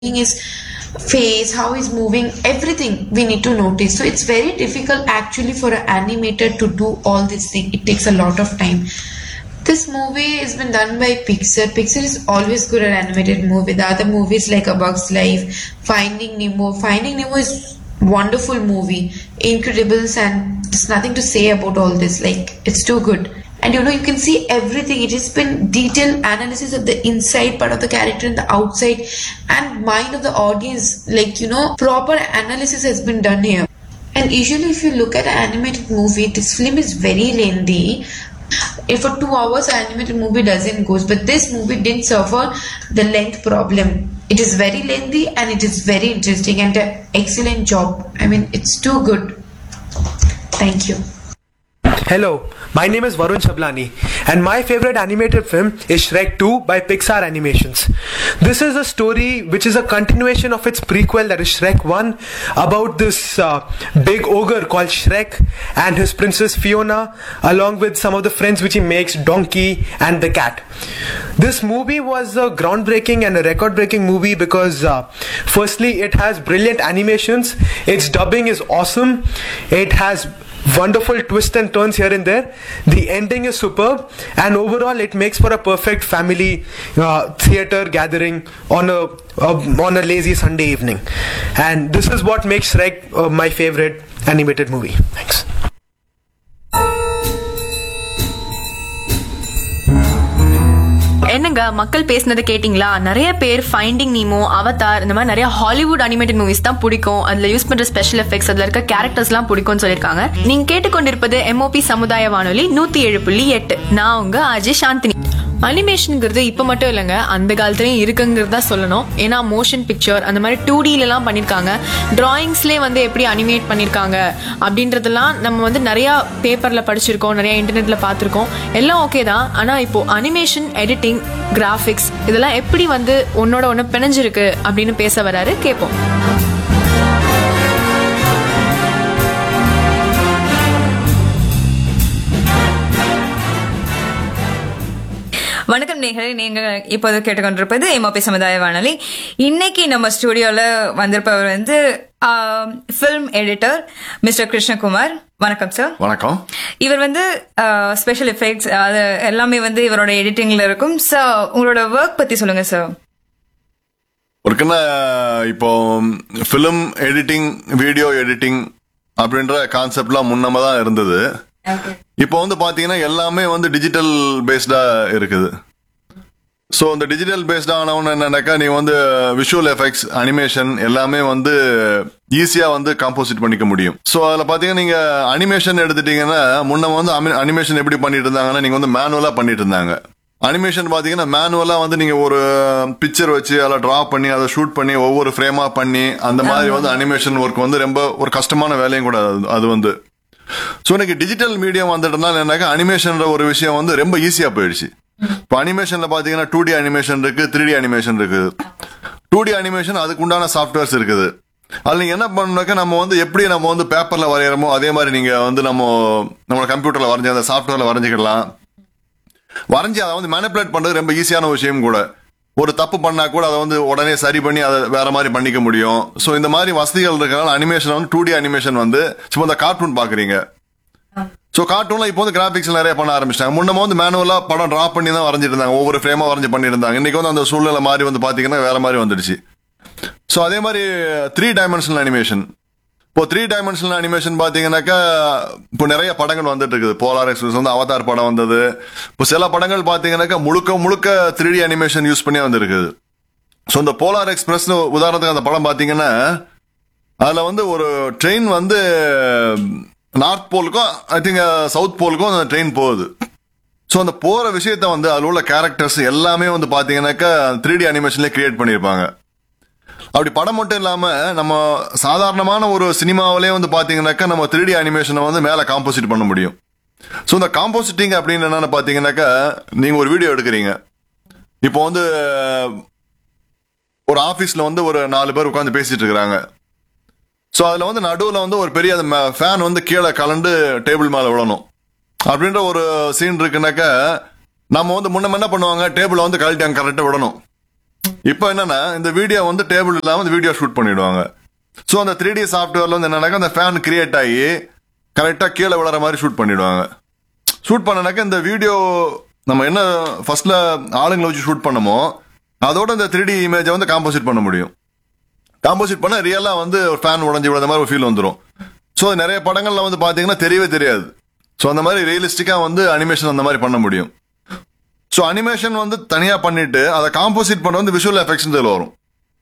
his face, how he's moving, everything we need to notice. So it's very difficult actually for an animator to do all this thing. It takes a lot of time. This movie has been done by Pixar. Pixar is always good at animated movie. The other movies like A Bug's Life, Finding Nemo. Finding Nemo is wonderful movie. Incredibles and there's nothing to say about all this. Like it's too good. And you know you can see everything. It has been detailed analysis of the inside part of the character and the outside and mind of the audience. Like you know proper analysis has been done here. And usually if you look at an animated movie, this film is very lengthy. If for two hours an animated movie doesn't goes, but this movie didn't suffer the length problem. It is very lengthy and it is very interesting and an excellent job. I mean, it's too good. Thank you. Hello, my name is Varun Chablani, and my favorite animated film is Shrek 2 by Pixar Animations. This is a story which is a continuation of its prequel, that is Shrek 1, about this uh, big ogre called Shrek and his princess Fiona, along with some of the friends which he makes, Donkey and the cat. This movie was a groundbreaking and a record breaking movie because, uh, firstly, it has brilliant animations, its dubbing is awesome, it has wonderful twists and turns here and there. The ending is superb, and overall, it makes for a perfect family uh, theater gathering on a uh, on a lazy Sunday evening. And this is what makes Shrek uh, my favorite animated movie. Thanks. என்னங்க மக்கள் பேசினதை கேட்டிங்களா நிறைய பேர் finding Nemo Avatar இந்த மாதிரி நிறைய Hollywood animated movies தான் பிடிக்கும் அதுல யூஸ் பண்ற ஸ்பெஷல் எஃபெக்ட்ஸ் அதுல இருக்க கேரக்டர்ஸ் எல்லாம் பிடிக்கும்னு சொல்லிருக்காங்க நீங்க கேட்டுக்கொண்டிருப்பது எம்ஓபி சமுதாய வானொலி நூத்தி ஏழு புள்ளி எட்டு நான் உங்க அஜய் சாந்தினி அனிமேஷனுங்கிறது இப்ப மட்டும் இல்லைங்க அந்த காலத்துலயும் இருக்குங்கிறது தான் சொல்லணும் ஏன்னா மோஷன் பிக்சர் அந்த மாதிரி டூ எல்லாம் பண்ணிருக்காங்க டிராயிங்ஸ்லேயே வந்து எப்படி அனிமேட் பண்ணிருக்காங்க அப்படின்றதெல்லாம் நம்ம வந்து நிறைய பேப்பர்ல படிச்சிருக்கோம் நிறைய இன்டர்நெட்ல பார்த்திருக்கோம் எல்லாம் ஓகே தான் ஆனா இப்போ அனிமேஷன் எடிட்டிங் கிராஃபிக்ஸ் இதெல்லாம் எப்படி வந்து ஒன்னோட ஒன்று பிணைஞ்சிருக்கு அப்படின்னு பேச வராரு கேட்போம் வணக்கம் நேர்களே நீங்க இப்போது கேட்டுக்கொண்டிருப்பது எம்ஓபி சமுதாய வானொலி இன்னைக்கு நம்ம ஸ்டுடியோல வந்திருப்பவர் வந்து ஃபில்ம் எடிட்டர் மிஸ்டர் கிருஷ்ணகுமார் வணக்கம் சார் வணக்கம் இவர் வந்து ஸ்பெஷல் எஃபெக்ட்ஸ் அது எல்லாமே வந்து இவரோட எடிட்டிங்ல இருக்கும் சார் உங்களோட ஒர்க் பத்தி சொல்லுங்க சார் ஒருக்குன்னா இப்போ ஃபிலிம் எடிட்டிங் வீடியோ எடிட்டிங் அப்படின்ற கான்செப்ட்லாம் முன்னம தான் இருந்தது இப்போ வந்து பாத்தீங்கன்னா எல்லாமே வந்து டிஜிட்டல் பேஸ்டா இருக்குது ஸோ இந்த டிஜிட்டல் பேஸ்ட் ஆனவன என்னன்னாக்கா நீ வந்து விஷுவல் எஃபெக்ட்ஸ் அனிமேஷன் எல்லாமே வந்து ஈஸியா வந்து காம்போசிட் பண்ணிக்க முடியும் ஸோ அதில் பார்த்தீங்கன்னா நீங்க அனிமேஷன் எடுத்துட்டீங்கன்னா முன்ன வந்து அனிமேஷன் எப்படி பண்ணிட்டு இருந்தாங்கன்னா நீங்க வந்து மேனுவலா பண்ணிட்டு இருந்தாங்க அனிமேஷன் பாத்தீங்கன்னா மேனுவலா வந்து நீங்க ஒரு பிக்சர் வச்சு அதில் டிரா பண்ணி அதை ஷூட் பண்ணி ஒவ்வொரு ஃப்ரேமா பண்ணி அந்த மாதிரி வந்து அனிமேஷன் ஒர்க் வந்து ரொம்ப ஒரு கஷ்டமான வேலையும் கூட அது- அது வந்து ஸோ இன்னைக்கு டிஜிட்டல் மீடியம் வந்துட்டனால என்னக்கா அனிமேஷன்ற ஒரு விஷயம் வந்து ரொம்ப ஈஸியா போயிடுச்சு இப்போ அனிமேஷன்ல பாத்தீங்கன்னா டூ டி அனிமேஷன் இருக்கு த்ரீ டி அனிமேஷன் இருக்குது டூ டி அனிமேஷன் அதுக்கு உண்டான சாஃப்ட்வேர்ஸ் இருக்குது அதுல நீங்க என்ன பண்ணாக்க நம்ம வந்து எப்படி நம்ம வந்து பேப்பர்ல வரைகிறோமோ அதே மாதிரி நீங்க வந்து நம்ம நம்ம கம்ப்யூட்டர்ல வரைஞ்சி அந்த சாஃப்ட்வேர்ல வரைஞ்சிக்கலாம் வரைஞ்சி அதை வந்து மேனிப்புலேட் பண்றது ரொம்ப ஈஸியான விஷயம் கூட ஒரு தப்பு பண்ணா கூட அதை வந்து உடனே சரி பண்ணி அதை வேற மாதிரி பண்ணிக்க முடியும் ஸோ இந்த மாதிரி வசதிகள் இருக்கனால அனிமேஷன் வந்து டூ டி அனிமேஷன் வந்து இப்போ இந்த கார்ட்டூன் பாக்குறீங்க ஸோ கார்ட்டூன்ல இப்போ வந்து கிராபிக்ஸ் நிறைய பண்ண ஆரம்பிச்சிட்டாங்க முன்னம வந்து மேனுவலா படம் டிரா பண்ணி தான் வரைஞ்சிட்டு இருந்தாங்க ஒவ்வொரு ஃப்ரேமா வரைஞ்சி பண்ணியிருந்தாங்க இன்னைக்கு வந்து அந்த சூழ்நிலை மாதிரி வந்து பாத்தீங்கன்னா வேற மாதிரி வந்துடுச்சு ஸோ அதே மாதிரி த்ரீ டைமென்ஷனல் அனிமேஷன் இப்போ த்ரீ டைமென்ஷனல் அனிமேஷன் பாத்தீங்கன்னாக்கா இப்போ நிறைய படங்கள் வந்துட்டு இருக்குது போலார் எக்ஸ்பிரஸ் வந்து அவதார் படம் வந்தது இப்போ சில படங்கள் பாத்தீங்கன்னாக்கா முழுக்க முழுக்க த்ரீ டி அனிமேஷன் யூஸ் பண்ணி வந்திருக்குது ஸோ இந்த போலார் எக்ஸ்பிரஸ் உதாரணத்துக்கு அந்த படம் பாத்தீங்கன்னா அதுல வந்து ஒரு ட்ரெயின் வந்து நார்த் போலுக்கும் ஐ திங்க் சவுத் போலுக்கும் அந்த ட்ரெயின் போகுது ஸோ அந்த போற விஷயத்த வந்து அதில் உள்ள கேரக்டர்ஸ் எல்லாமே வந்து பாத்தீங்கன்னாக்கா த்ரீ டி அனிமேஷன்லேயே கிரியேட் பண்ணியிருப்பாங்க அப்படி படம் மட்டும் இல்லாம நம்ம சாதாரணமான ஒரு சினிமாவிலே வந்து பாத்தீங்கன்னாக்கா நம்ம த்ரீ டி அனிமேஷனை வந்து மேல காம்போசிட் பண்ண முடியும் ஸோ இந்த காம்போசிட்டிங் அப்படின்னு என்னன்னு பாத்தீங்கன்னாக்கா நீங்க ஒரு வீடியோ எடுக்கிறீங்க இப்போ வந்து ஒரு ஆபீஸ்ல வந்து ஒரு நாலு பேர் உட்காந்து பேசிட்டு இருக்கிறாங்க ஸோ அதுல வந்து நடுவில் வந்து ஒரு பெரிய ஃபேன் வந்து கீழே கலண்டு டேபிள் மேல விழணும் அப்படின்ற ஒரு சீன் இருக்குனாக்கா நம்ம வந்து முன்ன என்ன பண்ணுவாங்க டேபிள வந்து கழட்டி அங்க கரெக்டாக விடணும் இப்போ என்னன்னா இந்த வீடியோ வந்து டேபிள் இல்லாம இந்த வீடியோ ஷூட் பண்ணிடுவாங்க ஸோ அந்த த்ரீ டி சாஃப்ட்வேர்ல வந்து என்னன்னாக்கா அந்த ஃபேன் கிரியேட் ஆகி கரெக்டா கீழே விழற மாதிரி ஷூட் பண்ணிடுவாங்க ஷூட் பண்ணனாக்கா இந்த வீடியோ நம்ம என்ன ஃபர்ஸ்ட்ல ஆளுங்களை வச்சு ஷூட் பண்ணமோ அதோட இந்த த்ரீ டி இமேஜை வந்து காம்போசிட் பண்ண முடியும் காம்போசிட் பண்ண ரியலா வந்து ஒரு ஃபேன் உடஞ்சி விழுந்த மாதிரி ஒரு ஃபீல் வந்துடும் ஸோ நிறைய படங்கள்ல வந்து பாத்தீங்கன்னா தெரியவே தெரியாது ஸோ அந்த மாதிரி ரியலிஸ்டிக்கா வந்து அனிமேஷன் அந்த மாதிரி பண்ண முடியும் ஸோ அனிமேஷன் வந்து தனியா பண்ணிட்டு அதை காம்போசிட் பண்ண வந்து விஷுவல் எஃபெக்ட்ஸ் இதில் வரும்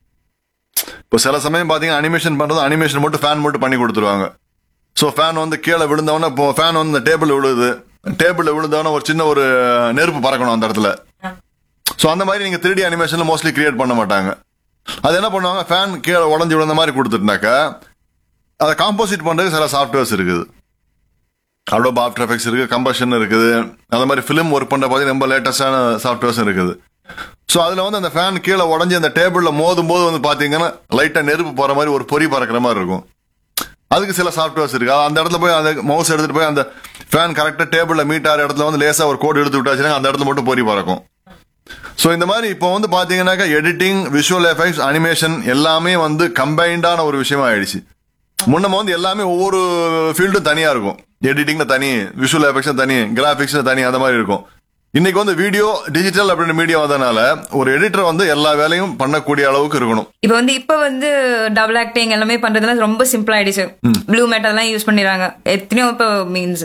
இப்போ சில சமயம் பாத்தீங்கன்னா அனிமேஷன் பண்றது அனிமேஷன் மட்டும் ஃபேன் மட்டும் பண்ணி கொடுத்துருவாங்க ஸோ ஃபேன் வந்து கீழே விழுந்தவொடனே இப்போ ஃபேன் வந்து டேபிள் விழுது டேபிள்ல விழுந்தவொடனே ஒரு சின்ன ஒரு நெருப்பு பறக்கணும் அந்த இடத்துல ஸோ அந்த மாதிரி நீங்க த்ரீ டி அனிமேஷன்ல மோஸ்ட்லி கிரியேட் பண்ண மாட்டாங்க அது என்ன பண்ணுவாங்க ஃபேன் கீழே உடஞ்சி விழுந்த மாதிரி கொடுத்துட்டுனாக்கா அதை காம்போசிட் பண்றதுக்கு சில சாஃப்ட்வேர்ஸ் இருக்குது அடோப் ஆஃப்டர் எஃபெக்ட்ஸ் இருக்கு கம்பஷன் இருக்குது அந்த மாதிரி ஃபிலிம் ஒர்க் பண்ற பார்த்தீங்கன்னா ரொம்ப லேட்டஸ்டான சாஃப்ட்வேர்ஸ் இருக்குது ஸோ அதுல வந்து அந்த ஃபேன் கீழே உடஞ்சி அந்த டேபிள்ல மோதும் போது வந்து பாத்தீங்கன்னா லைட்டா நெருப்பு போற மாதிரி ஒரு பொறி பறக்கிற மாதிரி இருக்கும் அதுக்கு சில சாஃப்ட்வேர்ஸ் இருக்கு அது அந்த இடத்துல போய் அந்த மவுஸ் எடுத்துட்டு போய் அந்த ஃபேன் கரெக்டா டேபிள்ல மீட் ஆகிற இடத்துல வந்து லேசா ஒரு கோடு எடுத்து விட்டாச்சுன்னா அந்த இடத்துல மட்டும் பொறி பறக்கும் ஸோ இந்த மாதிரி இப்போ வந்து பாத்தீங்கன்னாக்கா எடிட்டிங் விஷுவல் எஃபெக்ட்ஸ் அனிமேஷன் எல்லாமே வந்து கம்பைண்டான ஒரு விஷயமா ஆயிடுச்சு முன்னம வந்து எல்லாமே ஒவ்வொரு ஃபீல்டும் தனியா இருக்கும் எடிட்டிங்ல தனி விஷுவல் எஃபெக்ட்ஸ் தனி கிராபிக்ஸ் தனி அந்த மாதிரி இருக்கும் இன்னைக்கு வந்து வீடியோ டிஜிட்டல் அப்படின்ற மீடியா வந்ததுனால ஒரு எடிட்டர் வந்து எல்லா வேலையும் பண்ணக்கூடிய அளவுக்கு இருக்கணும் இப்போ வந்து இப்ப வந்து டபுள் ஆக்டிங் எல்லாமே பண்றதுலாம் ரொம்ப சிம்பிள் ஆயிடுச்சு ப்ளூ மேட்டர் எல்லாம் யூஸ் பண்ணிடுறாங்க எத்தனையோ இப்போ மீன்ஸ்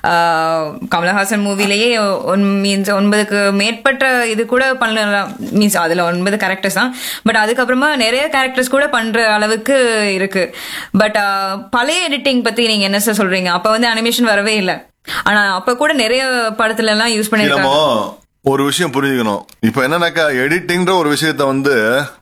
கமலஹாசன் மூவிலேயே மீன்ஸ் ஒன்பதுக்கு மேற்பட்ட இது கூட பண்ணலாம் மீன்ஸ் அதுல ஒன்பது கேரக்டர்ஸ் தான் பட் அதுக்கப்புறமா நிறைய கேரக்டர்ஸ் கூட பண்ற அளவுக்கு இருக்கு பட் பழைய எடிட்டிங் பத்தி நீங்க என்ன சார் சொல்றீங்க அப்ப வந்து அனிமேஷன் வரவே இல்லை ஆனா அப்ப கூட நிறைய படத்துல எல்லாம் யூஸ் நம்ம பண்ணிருக்காங்க ஒரு விஷயம் புரிஞ்சுக்கணும் இப்போ என்னன்னாக்கா எடிட்டிங்ன்ற ஒரு விஷயத்த வந்து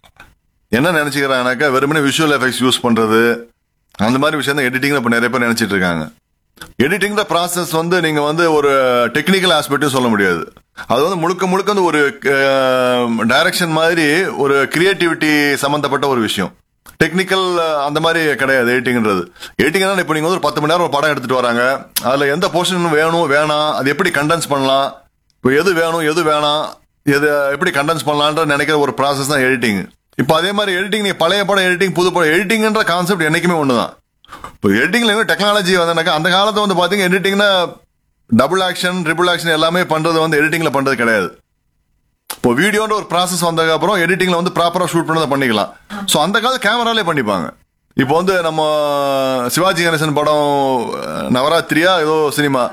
என்ன நினைச்சுக்கிறாங்கனாக்கா வெறுமனே விஷுவல் எஃபெக்ட்ஸ் யூஸ் பண்றது அந்த மாதிரி விஷயம் தான் எடிட்டிங் இப்ப நிறைய பேர் நினைச்சிட்டு இருக்காங்க எடிட்டிங் ப்ராசஸ் வந்து நீங்க வந்து ஒரு டெக்னிக்கல் ஆஸ்பெக்ட்டும் சொல்ல முடியாது அது வந்து முழுக்க முழுக்க வந்து ஒரு டைரக்ஷன் மாதிரி ஒரு கிரியேட்டிவிட்டி சம்பந்தப்பட்ட ஒரு விஷயம் டெக்னிக்கல் அந்த மாதிரி கிடையாது எடிட்டிங்ன்றது எடிட்டிங் இப்போ நீங்க வந்து ஒரு பத்து மணி நேரம் ஒரு படம் எடுத்துட்டு வராங்க அதுல எந்த போர்ஷன் வேணும் வேணாம் அது எப்படி கண்டென்ஸ் பண்ணலாம் இப்போ எது வேணும் எது வேணாம் எது எப்படி கண்டென்ஸ் பண்ணலான்ற நினைக்கிற ஒரு ப்ராசஸ் தான் எடிட்டிங் இப்போ அதே மாதிரி எடிட்டிங் நீ பழைய படம் எடிட்டிங் புது படம் எடிட்டிங்ன்ற கான்செப்ட் என்னைக்குமே ஒண்ணுதான் இப்போ எடிட்டிங்ல டெக்னாலஜி வந்தனாக்கா அந்த காலத்துல வந்து பாத்தீங்க எடிட்டிங்னா டபுள் ஆக்ஷன் ட்ரிபிள் ஆக்ஷன் எல்லாமே பண்றது வந்து எடிட்டிங்ல பண்றது கிடையாது இப்போ வீடியோன்ற ஒரு ப்ராசஸ் வந்ததுக்கு அப்புறம் எடிட்டிங்ல வந்து ப்ராப்பரா ஷூட் பண்ணதை பண்ணிக்கலாம் சோ அந்த காலத்து கேமராலே பண்ணிப்பாங்க இப்போ வந்து நம்ம சிவாஜி கணேசன் படம் அஹ், நவராத்திரியா ஏதோ சினிமா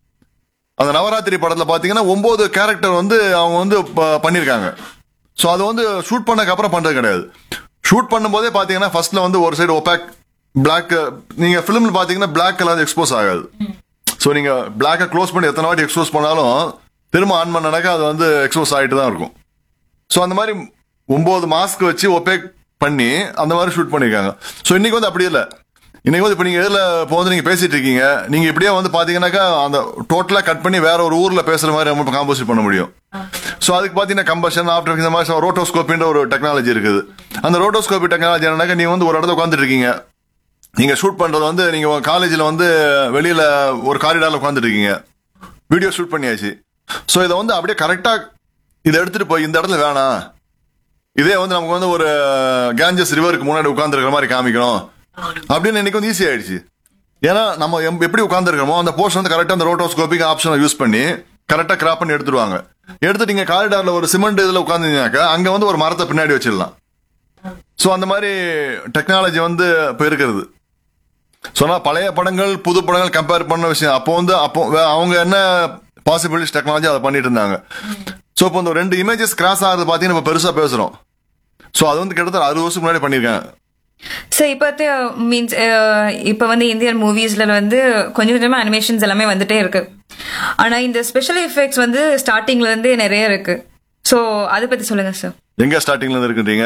அந்த நவராத்திரி படத்துல பாத்தீங்கன்னா ஒன்பது கேரக்டர் வந்து அவங்க வந்து ப- பண்ணிருக்காங்க சோ அது வந்து ஷூட் பண்ணதுக்கு அப்புறம் பண்றது கிடையாது ஷூட் பண்ணும்போதே பாத்தீங்கன்னா ஃபர்ஸ்ட்ல வந்து ஒரு சைடு ஒபாக் பிளாக் நீங்க பிலிம்ல பாத்தீங்கன்னா பிளாக் கலர் எக்ஸ்போஸ் ஆகாது சோ நீங்க பிளாக்கை க்ளோஸ் பண்ணி எத்தனை வாட்டி எக்ஸ்போஸ் பண்ணாலும் திரும்ப ஆன் பண்ணனாக்கா அது வந்து எக்ஸ்போஸ் ஆயிட்டு தான் இருக்கும் சோ அந்த மாதிரி ஒன்பது மாஸ்க் வச்சு ஒபேக் பண்ணி அந்த மாதிரி ஷூட் பண்ணிருக்காங்க சோ இன்னைக்கு வந்து அப்படி இல்லை இன்னைக்கு வந்து இப்போ நீங்க எதுல இப்போ வந்து நீங்க பேசிட்டு இருக்கீங்க நீங்க இப்படியே வந்து பாத்தீங்கன்னாக்கா அந்த டோட்டலா கட் பண்ணி வேற ஒரு ஊர்ல பேசுற மாதிரி நம்ம காம்போசிட் பண்ண முடியும் சோ அதுக்கு பாத்தீங்கன்னா கம்பஷன் ஆஃப்டர் இந்த மாதிரி ரோட்டோஸ்கோப்பின்ற ஒரு டெக்னாலஜி இருக்குது அந்த ரோட்டோஸ்கோபி டெக்னாலஜி என்னன்னாக்கா நீங்க வந்து ஒரு இடத்துல உட்காந்துட்டு இருக்கீங்க நீங்க ஷூட் பண்றது வந்து நீங்க காலேஜ்ல வந்து வெளியில ஒரு காரிடார்ல உட்காந்துட்டு இருக்கீங்க வீடியோ ஷூட் பண்ணியாச்சு சோ இதை வந்து அப்படியே கரெக்டா இதை எடுத்துட்டு போய் இந்த இடத்துல வேணாம் இதே வந்து நமக்கு வந்து ஒரு கேஞ்சஸ் ரிவருக்கு முன்னாடி உட்காந்துருக்கிற மாதிரி காமிக்கணும் அப்படின்னு இன்னைக்கு வந்து ஈஸி ஆயிடுச்சு ஏன்னா நம்ம எம்- எப்படி உட்காந்துருக்கோமோ அந்த போர்ஷன் வந்து கரெக்டா அந்த ரோட்டோஸ்கோபிக் ஆப்ஷனை யூஸ் பண்ணி கரெக்டா கிராப் பண்ணி எடுத்துருவாங்க எடுத்துட்டு நீங்க காரிடார்ல ஒரு சிமெண்ட் இதுல உட்காந்துருந்தாக்கா அங்க வந்து ஒரு மரத்தை பின்னாடி வச்சிடலாம் சோ அந்த மாதிரி டெக்னாலஜி வந்து இப்ப இருக்கிறது சொன்னா பழைய படங்கள் புது படங்கள் கம்பேர் பண்ண விஷயம் அப்போ வந்து அப்போ வே- அவங்க என்ன பாசிபிலிட்டிஸ் டெக்னாலஜி அதை பண்ணிட்டு இருந்தாங்க சோ இப்போ இந்த ரெண்டு இமேஜஸ் கிராஸ் ஆகுறது பாத்தீங்கன்னா இப்ப பெருசா பேசுறோம் சோ அது வந்து கிட்டத்தட்ட அறுபது வருஷத்துக்கு முன்னாடி பண்ணிருக்காங்க ஸோ இப்போ மீன்ஸ் இப்போ வந்து இந்தியன் மூவிஸ்ல வந்து கொஞ்சம் கொஞ்சமா அனிமேஷன்ஸ் எல்லாமே வந்துட்டே இருக்கு ஆனா இந்த ஸ்பெஷல் எஃபெக்ட்ஸ் வந்து ஸ்டார்டிங்ல இருந்து நிறைய இருக்கு ஸோ அதை பத்தி சொல்லுங்க சார் எங்க ஸ்டார்டிங்ல இருந்து இருக்குன்றீங்க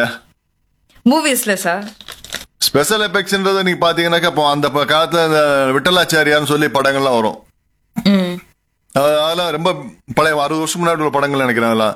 மூவிஸ்ல சார் ஸ்பெஷல் எஃபெக்ட்ஸ்ன்றது நீங்க பாத்தீங்கன்னாக்கா இப்போ அந்த ப- காலத்துல இந்த விட்டலாச்சாரியார்னு சொல்லி படங்கள்லாம் வரும் ம் அது- அதெல்லாம் ரொம்ப பழைய அறுபது வருஷம் முன்னாடி உள்ள படங்கள் நினைக்கிறேன் அதெல்லாம்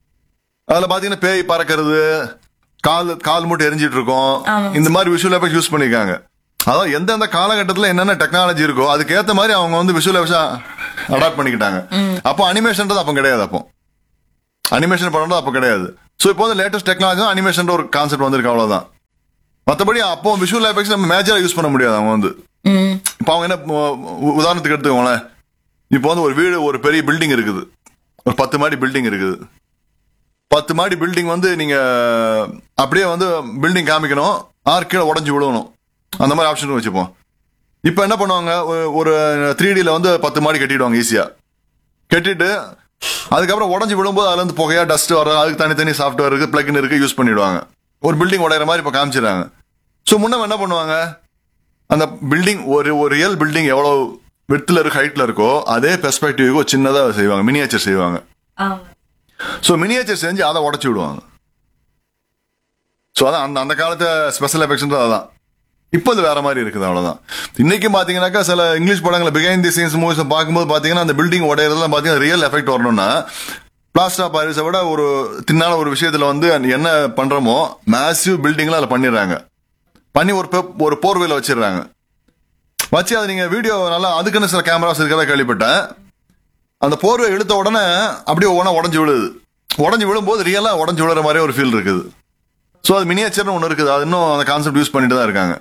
அதுல பாத்தீங்கன்னா பேய் பறக்கிறது கால் கால் மட்டும் எரிஞ்சிட்டு இருக்கும் இந்த மாதிரி விஷுவல் எஃபெக்ட் யூஸ் பண்ணிருக்காங்க அதான் எந்தெந்த காலகட்டத்துல என்னென்ன டெக்னாலஜி இருக்கோ அதுக்கேத்த மாதிரி அவங்க வந்து விஷுவல் எஃபெக்ட்ஸ் அடாப்ட் பண்ணிக்கிட்டாங்க அப்போ அனிமேஷன்றது அப்போ கிடையாது அப்போ அனிமேஷன் பண்றது அப்போ கிடையாது ஸோ இப்போ வந்து லேட்டஸ்ட் டெக்னாலஜி தான் அனிமேஷன் ஒரு கான்செப்ட் வந்திருக்கு அவ்வளவுதான் மற்றபடி அப்போ விஷுவல் எஃபெக்ட்ஸ் நம்ம மேஜரா யூஸ் பண்ண முடியாது அவங்க வந்து இப்போ அவங்க என்ன உ- உதாரணத்துக்கு எடுத்துக்கோங்களேன் இப்போ வந்து ஒரு வீடு ஒரு பெரிய பில்டிங் இருக்குது ஒரு பத்து மாடி பில்டிங் இருக்குது பத்து மாடி பில்டிங் வந்து நீங்க அப்படியே வந்து பில்டிங் காமிக்கணும் ஆறு கீழே உடஞ்சி விழணும் அந்த மாதிரி ஆப்ஷன் வச்சுப்போம் இப்போ என்ன பண்ணுவாங்க ஒரு- ஒரு த்ரீ டில வந்து பத்து மாடி கட்டிடுவாங்க ஈஸியா கட்டிட்டு அதுக்கப்புறம் உடஞ்சி விழும்போது அதுல இருந்து புகையா டஸ்ட் வரும் அதுக்கு தனித்தனி சாஃப்ட்வேர் இருக்கு பிளக்இன் இருக்கு யூஸ் பண்ணிடுவாங்க ஒரு பில்டிங் உடையிற மாதிரி இப்போ காமிச்சிடுறாங்க ஸோ முன்ன என்ன பண்ணுவாங்க அந்த பில்டிங் ஒரு ஒரு ரியல் பில்டிங் எவ்வளவு வித்துல இருக்கு ஹைட்ல இருக்கோ அதே பெர்ஸ்பெக்டிவ்க்கு ஒரு சின்னதா செய்வாங்க மினியேச்சர் செய்வாங்க ஸோ மினியேச்சர் செஞ்சு அதை உடச்சி விடுவாங்க ஸோ அதான் அந்த அந்த காலத்து ஸ்பெஷல் எஃபெக்ட்ஸ் அதான் இப்போ இது வேற மாதிரி இருக்குது அவ்வளவுதான் இன்னைக்கு பாத்தீங்கன்னாக்கா சில இங்கிலீஷ் படங்களை பிகைண்ட் தி சீன்ஸ் மூவிஸ் பார்க்கும்போது பாத்தீங்கன்னா அந்த பில்டிங் உடையறதுலாம் பாத்தீங்கன்னா ரியல் எஃபெக்ட் வரணும்னா பிளாஸ்டர் ஆஃப் பாரிஸை விட ஒரு தின்னான ஒரு விஷயத்துல வந்து என்ன பண்றோமோ மேசிவ் பில்டிங்ல அதில் பண்ணிடுறாங்க பண்ணி ஒரு பெப்- ஒரு போர்வையில வச்சிடுறாங்க வச்சு அதை நீங்க வீடியோ நல்லா அதுக்குன்னு சில கேமராஸ் இருக்கிறதா கேள்விப்பட்டேன் அந்த போர்வை இழுத்த உடனே அப்படியே ஒவ்வொன்றா உடஞ்சி விழுது உடஞ்சி விழும்போது ரியலா உடஞ்சி விழுற மாதிரி ஒரு ஃபீல் இருக்குது ஸோ அது மினியேச்சர்னு ஒன்று இருக்குது அது இன்னும் அந்த கான்செப்ட் யூஸ் பண்ணிட்டு தான் இருக்காங்க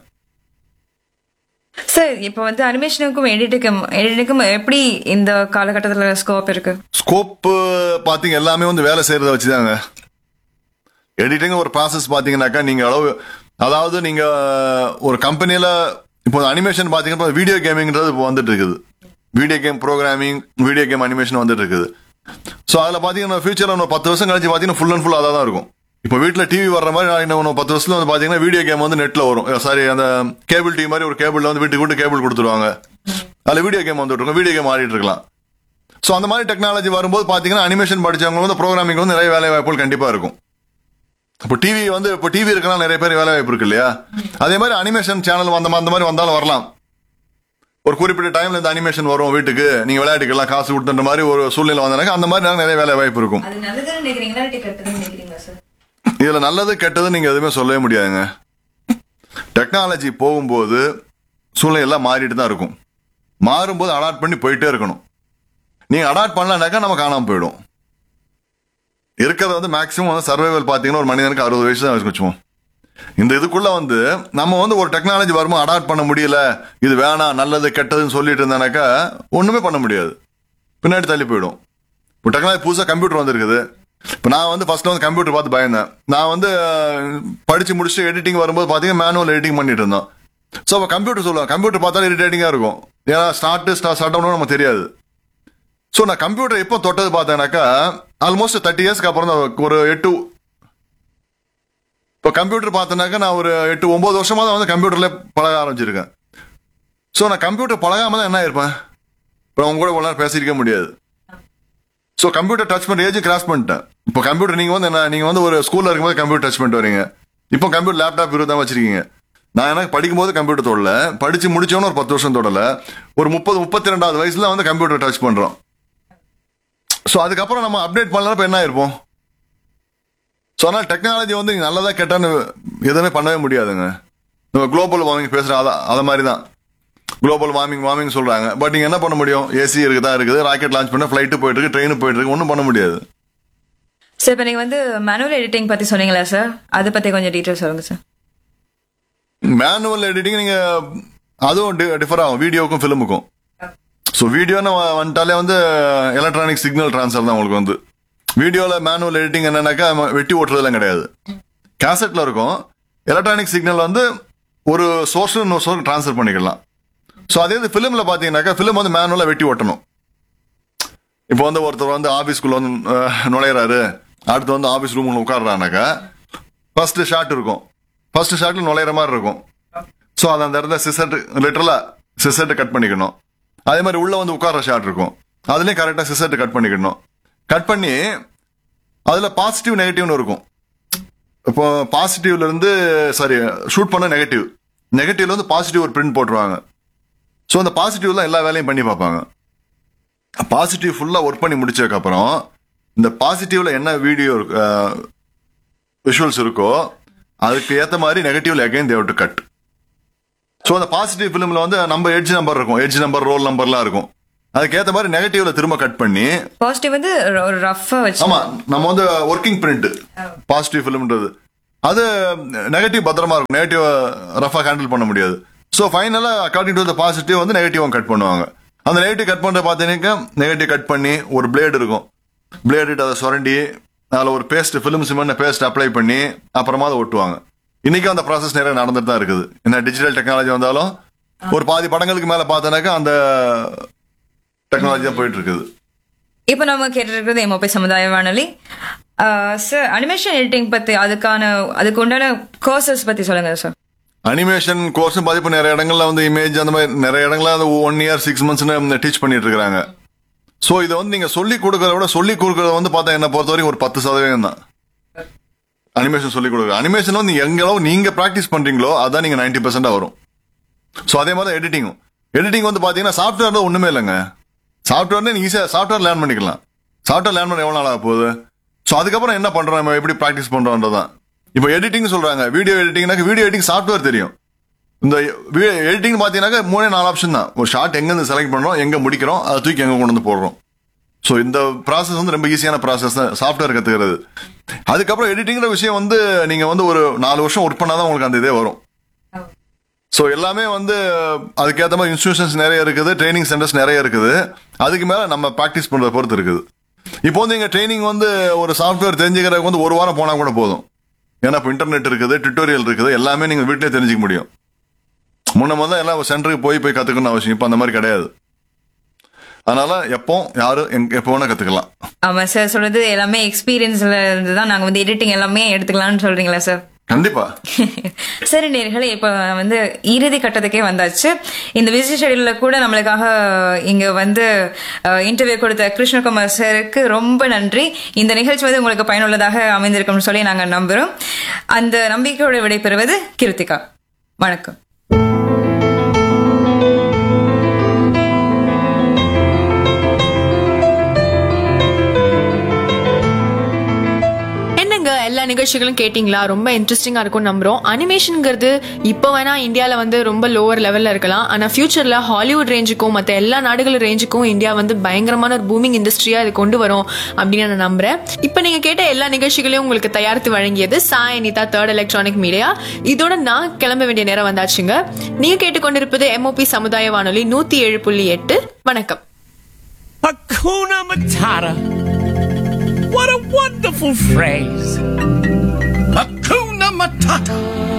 சார் இப்போ வந்து அனிமேஷனுக்கும் எடிட்டுக்கும் எடிட்டுக்கும் எப்படி இந்த காலகட்டத்துல ஸ்கோப் இருக்கு ஸ்கோப் பாத்தீங்க எல்லாமே வந்து வேலை செய்யறத வச்சுதாங்க எடிட்டிங் ஒரு ப்ராசஸ் பாத்தீங்கன்னாக்கா நீங்க அளவு அதாவது நீங்க ஒரு கம்பெனில இப்போ அனிமேஷன் பாத்தீங்கன்னா வீடியோ கேமிங்ன்றது இப்போ வந்துட்டு இருக்குது video game programming video game animation வந்துட்டு இருக்குது ஸோ அதில் பார்த்தீங்கன்னா ஃபியூச்சரில் இன்னும் பத்து வருஷம் கழிச்சு பார்த்தீங்கன்னா ஃபுல் அண்ட் ஃபுல் அதாக தான் இருக்கும் இப்போ வீட்டில் டிவி வர்ற மாதிரி நான் இன்னும் இன்னும் பத்து வருஷத்துல வந்து பார்த்தீங்கன்னா வீடியோ கேம் வந்து நெட்டில் வரும் சாரி அந்த கேபிள் டிவி மாதிரி ஒரு கேபிளில் வந்து வீட்டுக்கு வீட்டு கேபிள் கொடுத்துருவாங்க அதில் வீடியோ கேம் வந்துட்டு இருக்கும் வீடியோ கேம் ஆடிட்டு இருக்கலாம் ஸோ அந்த மாதிரி டெக்னாலஜி வரும்போது பார்த்தீங்கன்னா அனிமேஷன் படிச்சவங்க வந்து ப்ரோக்ராமிங் வந்து நிறைய வேலை வாய்ப்புகள் கண்டிப்பாக இருக்கும் இப்போ டிவி வந்து இப்போ டிவி இருக்கனால நிறைய பேர் வேலை வாய்ப்பு இருக்கு இல்லையா அதே மாதிரி அனிமேஷன் சேனல் வந்த மா- அந்த மாதிரி வந்தாலும் வரலாம் ஒரு குறிப்பிட்ட டைம்ல இந்த அனிமேஷன் வரும் வீட்டுக்கு நீங்க விளையாட்டுக்கெல்லாம் காசு கொடுத்துன்ற மாதிரி ஒரு சூழ்நிலை வந்தாங்க அந்த மாதிரி நிறைய வேலை வாய்ப்பு இருக்கும் அது நல்லதுன்னு நினைக்கிறீங்களா கெட்டதுன்னு நினைக்கிறீங்களா சார் இதுல நல்லது கெட்டது நீங்க எதுவுமே சொல்லவே முடியாதுங்க டெக்னாலஜி போகும்போது சூழ்நிலை எல்லாம் மாறிட்டு தான் இருக்கும் மாறும்போது அடாப்ட் பண்ணி போயிட்டே இருக்கணும் நீங்க அடாப்ட் பண்ணலனாக்கா நம்ம காணாம போயிடும் இருக்கிறது வந்து மேக்ஸிமம் வந்து சர்வைவல் பாத்தீங்கன்னா ஒரு மனிதனுக்கு அறுபது வயசு தான் வச்சுக்குவோம் இந்த இதுக்குள்ள வந்து நம்ம வந்து ஒரு டெக்னாலஜி வரும்போது அடாப்ட் பண்ண முடியல இது வேணாம் நல்லது கெட்டதுன்னு சொல்லிட்டு இருந்தானாக்கா ஒண்ணுமே பண்ண முடியாது பின்னாடி தள்ளி போயிடும் இப்போ டெக்னாலஜி புதுசாக கம்ப்யூட்டர் வந்திருக்குது இப்போ நான் வந்து ஃபர்ஸ்ட்ல வந்து கம்ப்யூட்டர் பார்த்து பயந்தேன் நான் வந்து அஹ், படிச்சு முடிச்சுட்டு எடிட்டிங் வரும்போது பார்த்தீங்கன்னா மேனுவல் எடிட்டிங் பண்ணிட்டு இருந்தோம் ஸோ அப்போ கம்ப்யூட்டர் சொல்லுவேன் கம்ப்யூட்டர் பார்த்தாலும் இரிட்டேட்டிங்காக இருக்கும் ஏன்னா ஸ்டார்ட் ஸ்டார்ட் டவுன் நமக்கு தெரியாது ஸோ நான் கம்ப்யூட்டர் எப்போ தொட்டது பார்த்தேனாக்கா ஆல்மோஸ்ட் தேர்ட்டி இயர்ஸ்க்கு அப்புறம் தான் ஒரு எட்டு இப்போ கம்ப்யூட்டர் பார்த்தேனாக்கா நான் ஒரு எட்டு ஒன்பது வருஷமா தான் வந்து கம்ப்யூட்டர்ல பழக ஆரம்பிச்சிருக்கேன் ஸோ நான் கம்ப்யூட்டர் பழகாம தான் என்ன இருப்பேன் இப்போ அவங்க கூட இவ்வளோ நேரம் பேசியிருக்க முடியாது ஸோ கம்ப்யூட்டர் டச் பண்ண ஏஜ் கிராஸ் பண்ணிட்டேன் இப்போ கம்ப்யூட்டர் நீங்க வந்து என்ன நீங்க வந்து ஒரு ஸ்கூல்ல இருக்கும்போது கம்ப்யூட்டர் டச் பண்ணிட்டு வரீங்க இப்போ கம்ப்யூட்டர் லேப்டாப் இருபது வச்சிருக்கீங்க நான் எனக்கு படிக்கும்போது கம்ப்யூட்டர் தொடல படிச்சு முடிச்சவன ஒரு பத்து வருஷம் தொடல ஒரு முப்பது முப்பத்தி ரெண்டாவது வயசுல வந்து கம்ப்யூட்டர் டச் பண்றோம் ஸோ அதுக்கப்புறம் நம்ம அப்டேட் பண்ணலாம் இப்போ என்ன இருப்போம் ஸோ அதனால் டெக்னாலஜி வந்து நீங்க நல்லதா கெட்டான்னு எதுவுமே பண்ணவே முடியாதுங்க நம்ம குளோபல் வார்மிங் பேசுற அத அத மாதிரி தான் குளோபல் வார்மிங் வார்மிங் சொல்றாங்க பட் நீங்க என்ன பண்ண முடியும் ஏசி இருக்குதா இருக்குது ராக்கெட் லான்ச் பண்ண ஃபிளைட்டு போயிட்டு இருக்கு ட்ரெயின் போயிட்டு இருக்கு ஒன்றும் பண்ண முடியாது சார் இப்போ நீங்க வந்து மேனுவல் எடிட்டிங் பத்தி சொன்னீங்களா சார் அதை பத்தி கொஞ்சம் டீட்டெயில் சொல்லுங்க சார் மேனுவல் எடிட்டிங் நீங்க அதுவும் டிஃபர் ஆகும் வீடியோக்கும் ஃபிலிமுக்கும் ஸோ வீடியோன்னு வந்துட்டாலே வந்து எலக்ட்ரானிக் சிக்னல் ட்ரான்ஸ்ஃபர் தான் உங்களுக்கு வந்து வீடியோவில் மேனுவல் எடிட்டிங் என்னன்னாக்கா நம்ம வெட்டி ஓட்டுறதுலாம் கிடையாது கேசட்ல இருக்கும் எலக்ட்ரானிக் சிக்னல் வந்து ஒரு சோர்ஸ் இன்னொரு சோர்ஸ் ட்ரான்ஸ்ஃபர் பண்ணிக்கலாம் ஸோ அதே இது ஃபிலிமில் பார்த்தீங்கன்னாக்கா ஃபிலிம் வந்து மேனுவலாக வெட்டி ஓட்டணும் இப்போ வந்து ஒருத்தர் வந்து ஆஃபீஸ்க்குள்ள வந்து அஹ், நுழையிறாரு அடுத்து வந்து ஆஃபீஸ் ரூமுக்குள்ள உட்காடுறானாக்கா ஃபர்ஸ்ட் ஷாட் இருக்கும் ஃபர்ஸ்ட் ஷாட்ல நுழையிற மாதிரி இருக்கும் ஸோ அது அந்த இடத்துல சிசட் லிட்டரலா சிசட் கட் பண்ணிக்கணும் அதே மாதிரி உள்ள வந்து உட்கார்ற ஷாட் இருக்கும் அதுலயும் கரெக்டா சிசட் கட் பண்ணிக்கணும் கட் பண்ணி அதுல பாசிட்டிவ் நெகட்டிவ்னு இருக்கும் இப்போ பாசிட்டிவ்ல இருந்து சாரி ஷூட் பண்ண நெகட்டிவ் நெகட்டிவ்ல இருந்து பாசிட்டிவ் ஒரு பிரிண்ட் போட்டுருவாங்க ஸோ அந்த பாசிட்டிவ் தான் எல்லா வேலையும் பண்ணி பார்ப்பாங்க பாசிட்டிவ் ஃபுல்லா ஒர்க் பண்ணி முடிச்சதுக்கு அப்புறம் இந்த பாசிட்டிவ்ல என்ன வீடியோ விஷுவல்ஸ் இருக்கோ அதுக்கு ஏத்த மாதிரி நெகட்டிவ்ல again they've to cut so அந்த பாசிட்டிவ் ஃபிலிம்ல வந்து நம்ம எட்ஜ் நம்பர் இருக்கும் எட்ஜ் நம்பர் ரோல் நம்பர்லாம் இருக்கும் அதுக்கேத்த மாதிரி நெகட்டிவ்ல திரும்ப கட் பண்ணி பாசிட்டிவ் வந்து ர- ஒரு ரஃபா வச்சு ஆமா நம்ம வந்து ஒர்க்கிங் பிரிண்ட் பாசிட்டிவ் ஃபிலிம்ன்றது அது நெகட்டிவ் பத்திரமா இருக்கும் நெகட்டிவ் ரஃபா ஹேண்டில் பண்ண முடியாது ஸோ ஃபைனலா அக்கார்டிங் டு த பாசிட்டிவ் வந்து நெகட்டிவ் கட் பண்ணுவாங்க அந்த நெகட்டிவ் கட் பண்ற பார்த்தீங்கன்னா நெகட்டிவ் கட் பண்ணி ஒரு பிளேடு இருக்கும் பிளேடு அதை சுரண்டி அதில் ஒரு paste film cement paste apply பண்ணி அப்புறமா அதை ஒட்டுவாங்க இன்னைக்கும் அந்த ப்ராசஸ் நிறைய நடந்துட்டு தான் இருக்குது என்ன டிஜிட்டல் டெக்னாலஜி வந்தாலும் ஒரு பாதி படங்களுக்கு மேல பார்த்தோன்னாக்கா அந்த டெக்னாலஜி தான் போயிட்டு இருக்குது இப்போ நம்ம கேட்டிருக்கிறது எம்ஓபி சமுதாய வானொலி சார் அனிமேஷன் எடிட்டிங் பத்தி அதுக்கான அதுக்கு உண்டான கோர்சஸ் பத்தி சொல்லுங்க சார் அனிமேஷன் கோர்ஸ் பாதிப்பு நிறைய இடங்கள்ல வந்து இமேஜ் அந்த மாதிரி நிறைய இடங்கள்ல அது ஒன் இயர் சிக்ஸ் மந்த்ஸ்னு டீச் பண்ணிட்டு இருக்காங்க ஸோ இதை வந்து நீங்க சொல்லி கொடுக்கறத விட சொல்லி கொடுக்கறத வந்து பார்த்தா என்ன பொறுத்த வரைக்கும் ஒரு பத்து சதவீதம் தான் அனிமேஷன் சொல்லி கொடுக்குற அனிமேஷன் வந்து எங்க அளவு நீங்க ப்ராக்டிஸ் பண்றீங்களோ அதான் நீங்க நைன்டி பர்சன்டா வரும் ஸோ அதே மாதிரி எடிட்டிங்கும் எடிட்டிங் வந்து பாத்தீங்கன்னா சாஃப்ட்வேர் ஒண்ணுமே இல்லைங்க சாஃப்ட்வேர் நீங்க ஈஸியாக சாஃப்ட்வேர் லேர்ன் பண்ணிக்கலாம் சாஃப்ட்வேர் லேர்ன் பண்ண எவ்வளவு நாள் ஆக போகுது ஸோ அதுக்கப்புறம் என்ன பண்றோம் நம்ம எப்படி ப்ராக்டிஸ் பண்றோம்ன்றதான் இப்போ எடிட்டிங் சொல்றாங்க வீடியோ எடிட்டிங்னாக்க வீடியோ எடிட்டிங் சாஃப்ட்வேர் தெரியும் இந்த எடிட்டிங் பாத்தீங்கன்னாக்க மூணே நாலு ஆப்ஷன் தான் ஒரு ஷார்ட் எங்க இருந்து செலக்ட் பண்றோம் எங்க முடிக்கிறோம் அதை தூக்கி எங்க கொண்டு வந்து போடுறோம் ஸோ இந்த ப்ராசஸ் வந்து ரொம்ப ஈஸியான ப்ராசஸ் தான் சாஃப்ட்வேர் கத்துக்கிறது அதுக்கப்புறம் எடிட்டிங்கிற விஷயம் வந்து நீங்க வந்து ஒரு நாலு வருஷம் ஒர்க் பண்ணாதான் உங்களுக்கு அந்த இதே வரும் ஸோ எல்லாமே வந்து அதுக்கேற்ற மாதிரி இன்ஸ்டியூஷன்ஸ் நிறைய இருக்குது ட்ரைனிங் சென்டர்ஸ் நிறைய இருக்குது அதுக்கு மேல நம்ம ப்ராக்டிஸ் பண்றத பொறுத்து இருக்குது இப்போ வந்து இங்க ட்ரைனிங் வந்து ஒரு சாஃப்ட்வேர் தெரிஞ்சுக்கிறதுக்கு வந்து ஒரு வாரம் போனா கூட போதும் ஏன்னா இப்போ இன்டர்நெட் இருக்குது டுட்டோரியல் இருக்குது எல்லாமே நீங்க வீட்டிலே தெரிஞ்சுக்க முடியும் முன்ன முதல்ல எல்லாம் சென்டருக்கு போய் போய் கத்துக்கணும் அவசியம் இப்போ அந்த மாதிரி கிடையாது அதனால எப்போ யாரும் எங்க எப்போ வேணா கத்துக்கலாம் ஆமா சார் சொல்றது எல்லாமே எக்ஸ்பீரியன்ஸ்ல இருந்து தான் நாங்க வந்து எடிட்டிங் எல்லாமே எடுத்துக்கலாம்னு சொல்றீங்களா சார் கண்டிப்பா சரி நேர்களே இப்ப வந்து இறுதி கட்டத்துக்கே வந்தாச்சு இந்த விஜய் ஷெடியூல்ல கூட நம்மளுக்காக இங்க வந்து இன்டர்வியூ கொடுத்த கிருஷ்ணகுமார் சாருக்கு ரொம்ப நன்றி இந்த நிகழ்ச்சி வந்து உங்களுக்கு பயனுள்ளதாக அமைந்திருக்கும்னு சொல்லி நாங்க நம்புறோம் அந்த நம்பிக்கையோட விடைபெறுவது கிருத்திகா வணக்கம் என்னங்க எல்லா நிகழ்ச்சிகளும் கேட்டிங்களா ரொம்ப இன்ட்ரெஸ்டிங்கா இருக்கும் நம்புறோம் அனிமேஷன்ங்கிறது இப்போ வேணா இந்தியால வந்து ரொம்ப லோவர் லெவல்ல இருக்கலாம் ஆனா ஃபியூச்சர்ல ஹாலிவுட் ரேஞ்சுக்கும் மத்த எல்லா நாடுகள் ரேஞ்சுக்கும் இந்தியா வந்து பயங்கரமான ஒரு பூமிங் இண்டஸ்ட்ரியா இது கொண்டு வரும் அப்படின்னு நான் நம்புறேன் இப்போ நீங்க கேட்ட எல்லா நிகழ்ச்சிகளையும் உங்களுக்கு தயாரித்து வழங்கியது Sai Anitha third electronic media இதோட நான் கிளம்ப வேண்டிய நேரம் வந்தாச்சுங்க நீங்க கேட்டுக்கொண்டிருப்பது எம்ஓபி சமுதாய வானொலி நூத்தி ஏழு புள்ளி எட்டு வணக்கம் Hakuna Matata. What a wonderful phrase. Hakuna Matata.